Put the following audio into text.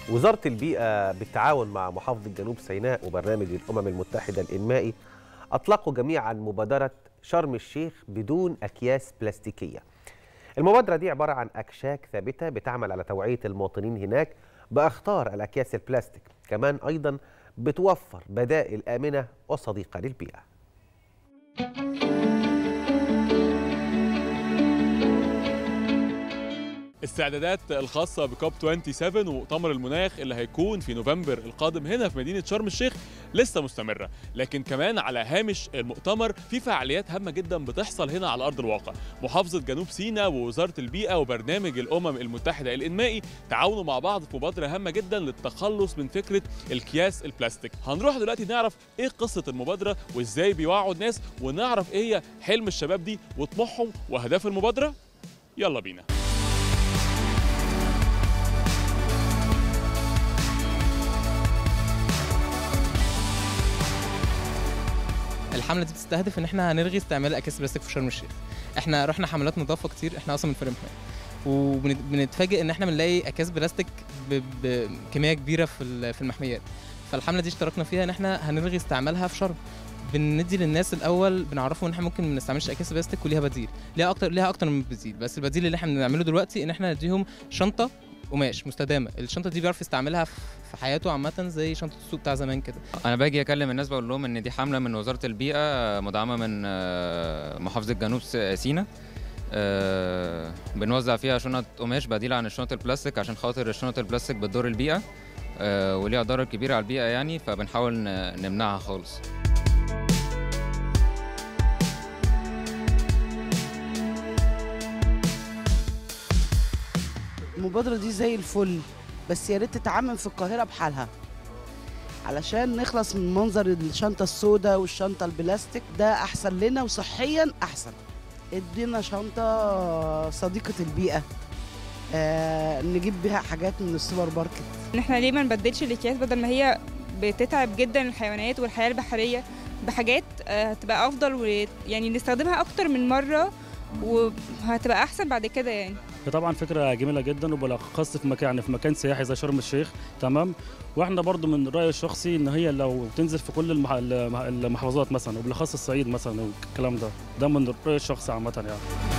وزارة البيئة بالتعاون مع محافظة جنوب سيناء وبرنامج الأمم المتحدة الإنمائي أطلقوا جميعا مبادرة شرم الشيخ بدون أكياس بلاستيكية المبادرة دي عبارة عن أكشاك ثابتة بتعمل على توعية المواطنين هناك بأخطار الأكياس البلاستيك كمان أيضا بتوفر بدائل آمنة وصديقة للبيئة استعدادات الخاصة بكوب 27 ومؤتمر المناخ اللي هيكون في نوفمبر القادم هنا في مدينة شرم الشيخ لسه مستمرة لكن كمان على هامش المؤتمر في فعاليات هامة جدا بتحصل هنا على أرض الواقع محافظة جنوب سيناء ووزارة البيئة وبرنامج الأمم المتحدة الإنمائي تعاونوا مع بعض في مبادرة هامة جدا للتخلص من فكرة الأكياس البلاستيك هنروح دلوقتي نعرف إيه قصة المبادرة وإزاي بيوعوا الناس ونعرف إيه هي حلم الشباب دي وطموحهم وأهداف المبادرة يلا بينا الحمله دي بتستهدف ان احنا هنلغي استعمال اكياس البلاستيك في شرم الشيخ احنا رحنا حملات نظافه كتير احنا اصلا من فريق محميه وبنتفاجئ ان احنا بنلاقي اكياس بلاستيك ب- بكميه كبيره في ال- في المحميات فالحمله دي اشتركنا فيها ان احنا هنلغي استعمالها في شرم بندي للناس الاول بنعرفهم ان احنا ممكن ما نستعملش اكياس بلاستيك وليها بديل ليها اكتر ليها اكتر من بديل بس البديل اللي احنا بنعمله دلوقتي ان احنا نديهم شنطه قماش مستدامه الشنطه دي بيعرف يستعملها في في حياته عامه زي شنطه السوق بتاع زمان كده انا باجي اكلم الناس بقول لهم ان دي حمله من وزاره البيئه مدعمه من آه، محافظه جنوب س- سيناء آه، بنوزع فيها شنط قماش بديله عن الشنط البلاستيك عشان خاطر الشنط البلاستيك بتضر البيئه آه، وليها ضرر كبير على البيئه يعني فبنحاول ن- نمنعها خالص المبادرة دي زي الفل بس يا ريت تتعمم في القاهرة بحالها علشان نخلص من منظر الشنطة السوداء والشنطة البلاستيك ده أحسن لنا وصحيا أحسن ادينا شنطة صديقة البيئة آه نجيب بيها حاجات من السوبر ماركت ان احنا ليه ما نبدلش الاكياس بدل ما هي بتتعب جدا الحيوانات والحياه البحريه بحاجات آه، هتبقى افضل ويعني نستخدمها اكتر من مره وهتبقى احسن بعد كده يعني هي طبعا فكره جميله جدا وبالاخص في مكان يعني في مكان سياحي زي شرم الشيخ تمام واحنا برضو من رايي الشخصي ان هي لو تنزل في كل المح... المح- المحافظات مثلا وبالاخص الصعيد مثلا والكلام ده ده من رايي الشخصي عامه يعني